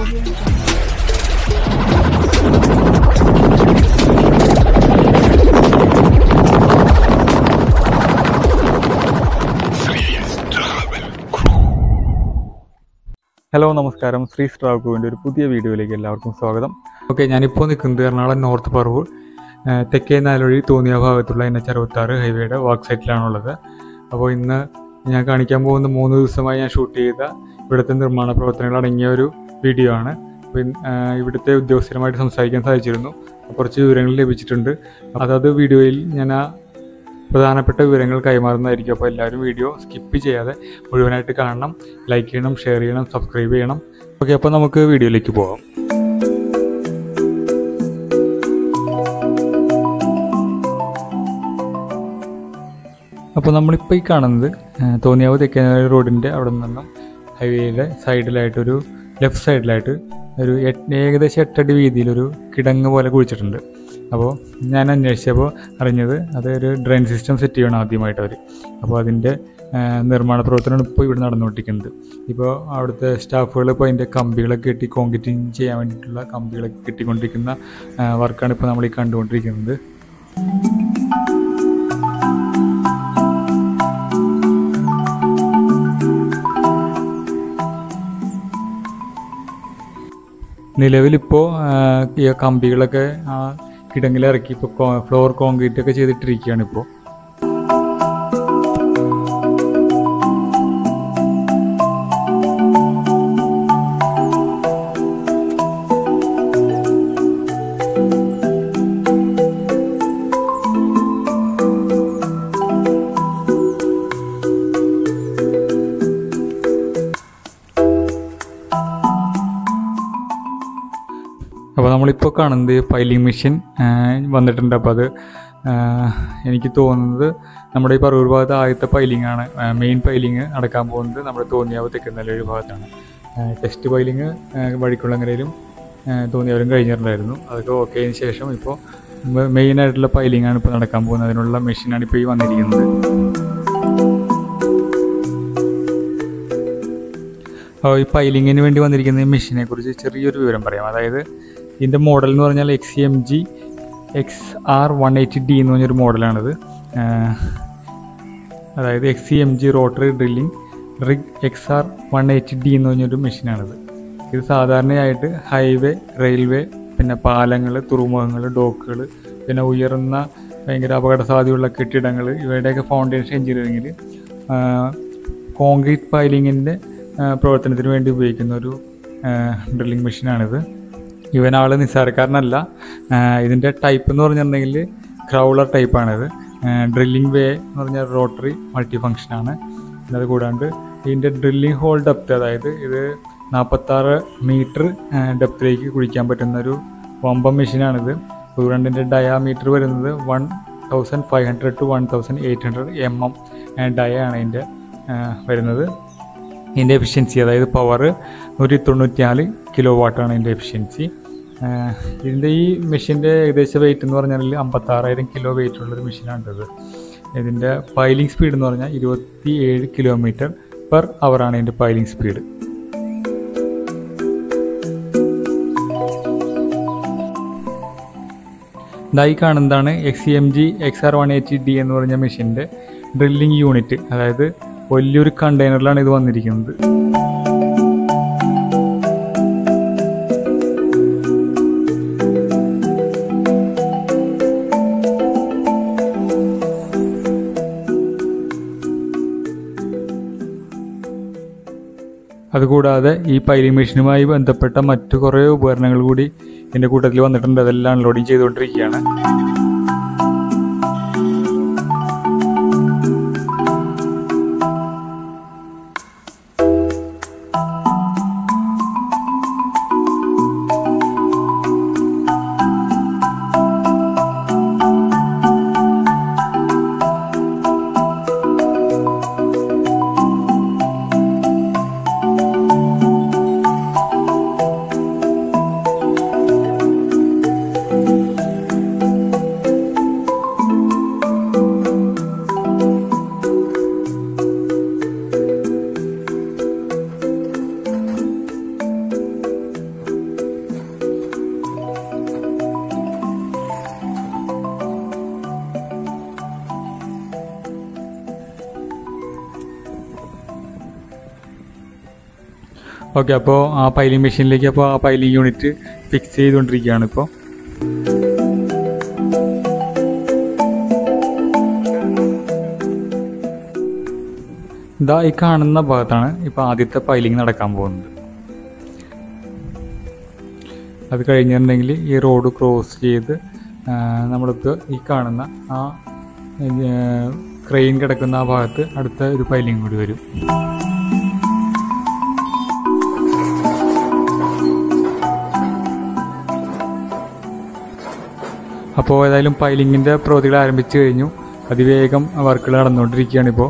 audio jungle. Hello നമസ്കാരം ശ്രീ സ്ട്രാവ് ക്രൂവിൻ്റെ ഒരു പുതിയ വീഡിയോയിലേക്ക് എല്ലാവർക്കും സ്വാഗതം ഓക്കെ ഞാനിപ്പോൾ നിൽക്കുന്നത് എറണാകുളം നോർത്ത് പറവൂർ ഏഹ് തെക്കേ നാലുവഴി തോന്നിയ ഭാഗത്തുള്ള എൻ എച്ച് അറുപത്താറ് ഹൈവേയുടെ വർക്ക് സൈറ്റിലാണുള്ളത് അപ്പോൾ ഇന്ന് ഞാൻ കാണിക്കാൻ പോകുന്ന മൂന്ന് ദിവസമായി ഞാൻ ഷൂട്ട് ചെയ്ത ഇവിടുത്തെ നിർമ്മാണ പ്രവർത്തനങ്ങൾ അടങ്ങിയ ഒരു വീഡിയോ ആണ് അപ്പോൾ ഇൻ- ഏഹ് ഇവിടുത്തെ ഉദ്യോഗസ്ഥരുമായിട്ട് സംസാരിക്കാൻ സാധിച്ചിരുന്നു കുറച്ച് വിവരങ്ങൾ ലഭിച്ചിട്ടുണ്ട് അതത് വീഡിയോയിൽ ഞാൻ ആ പ്രധാനപ്പെട്ട വിവരങ്ങൾ കൈമാറുന്നതായിരിക്കും അപ്പോൾ എല്ലാവരും വീഡിയോ സ്കിപ്പ് ചെയ്യാതെ മുഴുവനായിട്ട് കാണണം ലൈക്ക് ചെയ്യണം ഷെയർ ചെയ്യണം സബ്സ്ക്രൈബ് ചെയ്യണം ഓക്കെ അപ്പോൾ നമുക്ക് വീഡിയോയിലേക്ക് പോകാം അപ്പോൾ നമ്മളിപ്പോൾ ഈ കാണുന്നത് ആ, തോന്നിയാവ് തെക്കേനാട് റോഡിൻ്റെ അവിടെ നിന്നും ഹൈവേയുടെ സൈഡിലായിട്ടൊരു ലെഫ്റ്റ് സൈഡിലായിട്ട് ഒരു എട്ട് ഏകദേശം എട്ടടി വീതിയിലൊരു കിടങ്ങ് പോലെ കുഴിച്ചിട്ടുണ്ട് അപ്പോൾ ഞാൻ അന്വേഷിച്ചപ്പോൾ അറിഞ്ഞത് അത് ഒരു ഡ്രെയിൻ സിസ്റ്റം സെറ്റ് ചെയ്യണം ആദ്യമായിട്ട് അവർ അപ്പോൾ അതിൻ്റെ ആ, നിർമ്മാണ പ്രവർത്തനമാണ് ഇപ്പോൾ ഇവിടെ നടന്നുകൊണ്ടിരിക്കുന്നത് ഇപ്പോൾ അവിടുത്തെ സ്റ്റാഫുകൾ ഇപ്പോൾ അതിൻ്റെ കമ്പികളൊക്കെ കെട്ടി കോൺക്രീറ്റിങ് ചെയ്യാൻ വേണ്ടിയിട്ടുള്ള കമ്പികളൊക്കെ കെട്ടിക്കൊണ്ടിരിക്കുന്ന ആ, വർക്കാണ് ഇപ്പോൾ നമ്മൾ ഈ കണ്ടുകൊണ്ടിരിക്കുന്നത് നിലവിലിപ്പോൾ ഈ കമ്പികളൊക്കെ ആ കിടങ്ങിലിറക്കി ഇപ്പോൾ ഫ്ലോർ കോൺക്രീറ്റ് ഒക്കെ ചെയ്തിട്ടിരിക്കുകയാണ് ഇപ്പോൾ അപ്പോൾ നമ്മളിപ്പോൾ കാണുന്നത് പൈലിംഗ് മെഷീൻ വന്നിട്ടുണ്ട് അപ്പോൾ അത് ആ, എനിക്ക് തോന്നുന്നത് നമ്മുടെ ഈ പറവൂർ ഭാഗത്ത് ആദ്യത്തെ പൈലിംഗ് ആണ് മെയിൻ പൈലിംഗ് നടക്കാൻ പോകുന്നത് നമ്മുടെ തോന്നിയാവ് തെക്കുന്നല്ലൊരു ഭാഗത്താണ് ടെസ്റ്റ് പൈലിംഗ് വഴിക്കുള്ളങ്ങരയിലും തോന്നിയവരും കഴിഞ്ഞിട്ടുണ്ടായിരുന്നു അതൊക്കെ ഓക്കെ ആയതിനു ശേഷം ഇപ്പോൾ മെയിൻ ആയിട്ടുള്ള പൈലിംഗ് ആണ് ഇപ്പോൾ നടക്കാൻ പോകുന്നത് അതിനുള്ള മെഷീനാണ് ഇപ്പോൾ ഈ വന്നിരിക്കുന്നത് അപ്പോൾ ഈ പൈലിങ്ങിന് വേണ്ടി വന്നിരിക്കുന്ന ഈ മെഷീനെ കുറിച്ച് ചെറിയൊരു വിവരം പറയാം അതായത് ഇതിൻ്റെ മോഡൽ എന്ന് പറഞ്ഞാൽ X M G X R one eighty D എന്ന് പറഞ്ഞൊരു മോഡലാണിത് ആഹ് അതായത് X C M G rotary drilling rig X R one eighty D എന്ന് പറഞ്ഞൊരു മെഷീനാണിത് ഇത് സാധാരണയായിട്ട് ഹൈവേ റെയിൽവേ പിന്നെ പാലങ്ങൾ തുറമുഖങ്ങൾ ഡോക്കുകൾ പിന്നെ ഉയർന്ന ഭയങ്കര അപകട സാധ്യതയുള്ള കെട്ടിടങ്ങൾ ഇവയുടെയൊക്കെ ഫൗണ്ടേഷൻ എഞ്ചിനീയറിങ്ങിൽ കോൺക്രീറ്റ് പൈലിങ്ങിൻ്റെ പ്രവർത്തനത്തിന് വേണ്ടി ഉപയോഗിക്കുന്ന ഒരു ഡ്രില്ലിംഗ് മെഷീനാണിത് ഇവനാൾ നിസ്സാരക്കാരനല്ല ഇതിൻ്റെ ടൈപ്പ് എന്ന് പറഞ്ഞിട്ടുണ്ടെങ്കിൽ ക്രൗളർ ടൈപ്പാണിത് ഡ്രില്ലിംഗ് വേ എന്ന് പറഞ്ഞാൽ റോട്ടറി മൾട്ടി ഫങ്ഷനാണ് പിന്നെ അത് കൂടാണ്ട് ഇതിൻ്റെ ഡ്രില്ലിംഗ് ഹോൾ ഡെപ്ത് അതായത് ഇത് നാൽപ്പത്താറ് മീറ്റർ ഡെപ്തിലേക്ക് കുഴിക്കാൻ പറ്റുന്ന ഒരു വമ്പം മെഷീനാണിത് അതുകൊണ്ട് ഇതിൻ്റെ ഡയാമീറ്റർ വരുന്നത് one thousand five hundred to one thousand eight hundred M M dia ആണ് ഇതിൻ്റെ വരുന്നത് ഇതിൻ്റെ എഫിഷ്യൻസി അതായത് പവർ നൂറ്റി തൊണ്ണൂറ്റിനാല് കിലോ വാട്ടാണ് ഇതിൻ്റെ എഫിഷ്യൻസി ഇതിൻ്റെ ഈ മെഷീൻ്റെ ഏകദേശം വെയിറ്റ് എന്ന് പറഞ്ഞാൽ അമ്പത്താറായിരം കിലോ വെയിറ്റ് ഉള്ളൊരു മെഷീനാണിത് ഇതിൻ്റെ പൈലിംഗ് സ്പീഡ് എന്ന് പറഞ്ഞാൽ ഇരുപത്തി ഏഴ് കിലോമീറ്റർ പെർ ആണ് ഇതിൻ്റെ പൈലിംഗ് സ്പീഡ് ഇതായി കാണുന്നതാണ് X M G X R one eighty D എന്ന് പറഞ്ഞ മെഷീൻ്റെ ഡ്രില്ലിംഗ് യൂണിറ്റ് അതായത് വലിയൊരു കണ്ടെയ്നറിലാണ് ഇത് വന്നിരിക്കുന്നത് അതുകൂടാതെ ഈ പൈലിംഗ് മെഷീനുമായി ബന്ധപ്പെട്ട മറ്റു കുറേ ഉപകരണങ്ങൾ കൂടി എൻ്റെ കൂട്ടത്തിൽ വന്നിട്ടുണ്ട് അതെല്ലാം അൺലോഡിങ് ചെയ്തുകൊണ്ടിരിക്കുകയാണ് ഓക്കെ അപ്പോൾ ആ പൈലിംഗ് മെഷീനിലേക്ക് അപ്പോൾ ആ പൈലിംഗ് യൂണിറ്റ് ഫിക്സ് ചെയ്തുകൊണ്ടിരിക്കുകയാണ് ഇപ്പോൾ ഇതാ ഈ കാണുന്ന ഭാഗത്താണ് ഇപ്പോൾ ആദ്യത്തെ പൈലിംഗ് നടക്കാൻ പോകുന്നത് അത് കഴിഞ്ഞിട്ടുണ്ടെങ്കിൽ ഈ റോഡ് ക്രോസ് ചെയ്ത് ആ, നമ്മളിത് ഈ കാണുന്ന ആ ക്രെയിൻ കിടക്കുന്ന ആ ഭാഗത്ത് അടുത്ത ഒരു പൈലിംഗ് കൂടി വരും അപ്പോൾ ഏതായാലും പൈലിങ്ങിൻ്റെ പ്രവൃത്തികൾ ആരംഭിച്ചു കഴിഞ്ഞു അതിവേഗം വർക്കുകൾ നടന്നുകൊണ്ടിരിക്കുകയാണ് ഇപ്പോൾ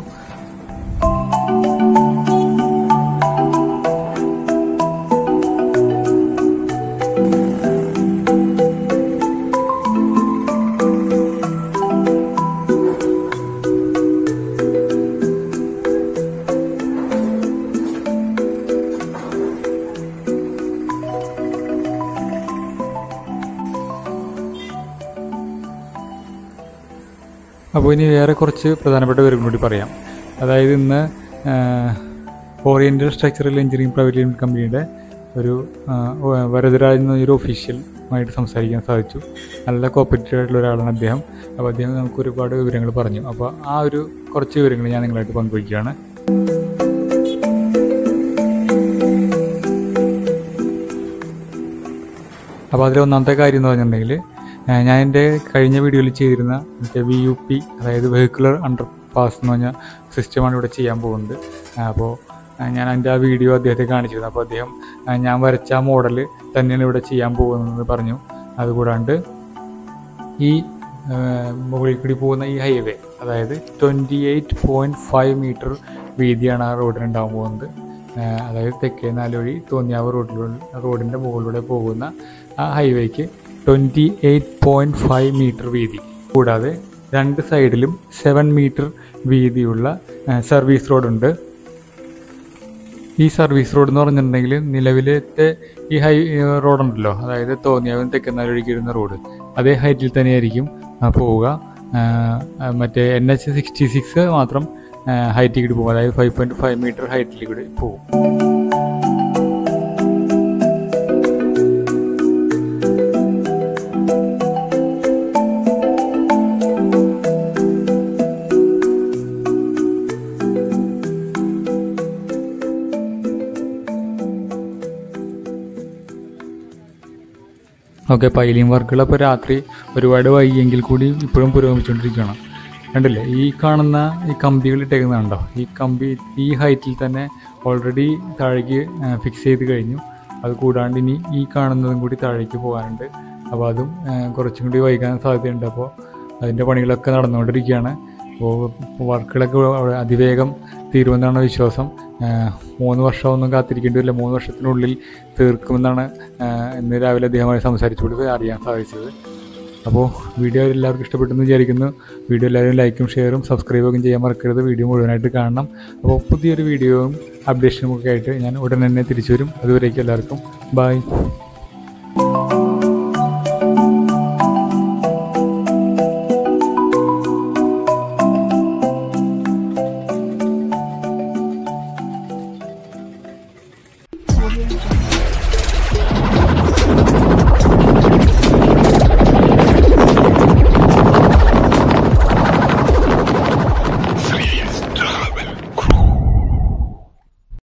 അപ്പോൾ ഇനി വേറെ കുറച്ച് പ്രധാനപ്പെട്ട വിവരങ്ങൾ കൂടി പറയാം അതായത് ഇന്ന് Oriental Structural Engineering Private Limited കമ്പനിയുടെ ഒരു ആ, വ- വരദരാജ് എന്ന ഒരു ഒഫീഷ്യലുമായിട്ട് സംസാരിക്കാൻ സാധിച്ചു നല്ല കോപ്പറേറ്റീവ് ആയിട്ടുള്ള ഒരാളാണ് അദ്ദേഹം അപ്പോൾ അദ്ദേഹം നമുക്ക് ഒരുപാട് വിവരങ്ങൾ പറഞ്ഞു അപ്പോൾ ആ ഒരു കുറച്ച് വിവരങ്ങൾ ഞാൻ നിങ്ങളായിട്ട് പങ്കുവയ്ക്കുകയാണ് അപ്പോൾ അതിൽ ഒന്നാമത്തെ കാര്യം എന്ന് പറഞ്ഞിട്ടുണ്ടെങ്കിൽ ഏഹ് ഞാൻ എൻ്റെ കഴിഞ്ഞ വീഡിയോയിൽ ചെയ്തിരുന്ന മറ്റേ വി യു പി അതായത് വെഹിക്കുലർ അണ്ടർ പാസ് എന്ന് പറഞ്ഞ സിസ്റ്റമാണ് ഇവിടെ ചെയ്യാൻ പോകുന്നത് ഏഹ് അപ്പോൾ ഏഹ് ഞാൻ എൻ്റെ ആ വീഡിയോ അദ്ദേഹത്തെ കാണിച്ചിരുന്നു അപ്പോൾ അദ്ദേഹം ഏഹ് ഞാൻ വരച്ച ആ മോഡൽ തന്നെയാണ് ഇവിടെ ചെയ്യാൻ പോകുന്നതെന്ന് പറഞ്ഞു അതുകൂടാണ്ട് ഈ ഏഹ് മുകളിൽ കൂടി പോകുന്ന ഈ ഹൈവേ അതായത് twenty eight point five metre വീതിയാണ് ആ റോഡിന് ഉണ്ടാകാൻ പോകുന്നത് ഏഹ് അതായത് തെക്കേ നാലുവഴി തോന്നിയാവ് റോഡിലൂടെ റോഡിൻ്റെ മുകളിലൂടെ പോകുന്ന ആ ഹൈവേക്ക് twenty eight point five metre വീതി കൂടാതെ രണ്ട് സൈഡിലും സെവൻ മീറ്റർ വീതിയുള്ള ഏഹ് സർവീസ് റോഡുണ്ട് ഈ സർവീസ് റോഡ് എന്ന് പറഞ്ഞിട്ടുണ്ടെങ്കിൽ നിലവിലത്തെ ഈ ഹൈ റോഡുണ്ടല്ലോ അതായത് തോന്നിയാവും തെക്കുന്നാലൊഴുകി വരുന്ന റോഡ് അതേ ഹൈറ്റിൽ തന്നെയായിരിക്കും ആ, പോവുക ആ, ആ, മറ്റേ എൻ എച്ച് സിക്സ്റ്റി സിക്സ് മാത്രം ഹൈറ്റിൽ കൂടി പോകും അതായത് ഫൈവ് പോയിൻറ്റ് ഫൈവ് മീറ്റർ ഹൈറ്റിൽ കൂടി പോകും ഓക്കെ പൈലിംഗ് വർക്കുകൾ അപ്പോൾ രാത്രി ഒരുപാട് വൈകിയെങ്കിൽ കൂടി ഇപ്പോഴും പുരോഗമിച്ചുകൊണ്ടിരിക്കുകയാണ് കണ്ടില്ലേ ഈ കാണുന്ന ഈ കമ്പികൾ ഇട്ടേക്കുന്നതുണ്ടോ ഈ കമ്പി ഈ ഹൈറ്റിൽ തന്നെ ഓൾറെഡി താഴേക്ക് ഫിക്സ് ചെയ്ത് കഴിഞ്ഞു അത് കൂടാണ്ട് ഇനി ഈ കാണുന്നതും കൂടി താഴേക്ക് പോകാനുണ്ട് അപ്പോൾ അതും ആ, കുറച്ചും കൂടി വൈകാൻ സാധ്യതയുണ്ട് അപ്പോൾ അതിൻ്റെ പണികളൊക്കെ നടന്നുകൊണ്ടിരിക്കുകയാണ് അപ്പോൾ വർക്കുകളൊക്കെ അവിടെ അതിവേഗം തീരുമെന്നാണ് വിശ്വാസം ആ, മൂന്ന് വർഷമൊന്നും കാത്തിരിക്കേണ്ടി വരില്ല മൂന്ന് വർഷത്തിനുള്ളിൽ തീർക്കുമെന്നാണ് ആ, ഇന്ന് രാവിലെ അദ്ദേഹമായി സംസാരിച്ചുകൊണ്ട് അറിയാൻ സാധിച്ചത് അപ്പോൾ വീഡിയോ എല്ലാവർക്കും ഇഷ്ടപ്പെട്ടെന്ന് വിചാരിക്കുന്നു വീഡിയോ എല്ലാവരും ലൈക്കും ഷെയറും സബ്സ്ക്രൈബൊക്കെ ചെയ്യാൻ മറക്കരുത് വീഡിയോ മുഴുവനായിട്ട് കാണണം അപ്പോൾ പുതിയൊരു വീഡിയോയും അപ്ഡേഷനും ഒക്കെ ആയിട്ട് ഞാൻ ഉടൻ തന്നെ തിരിച്ചു വരും അതുവരേക്കും എല്ലാവർക്കും ബൈ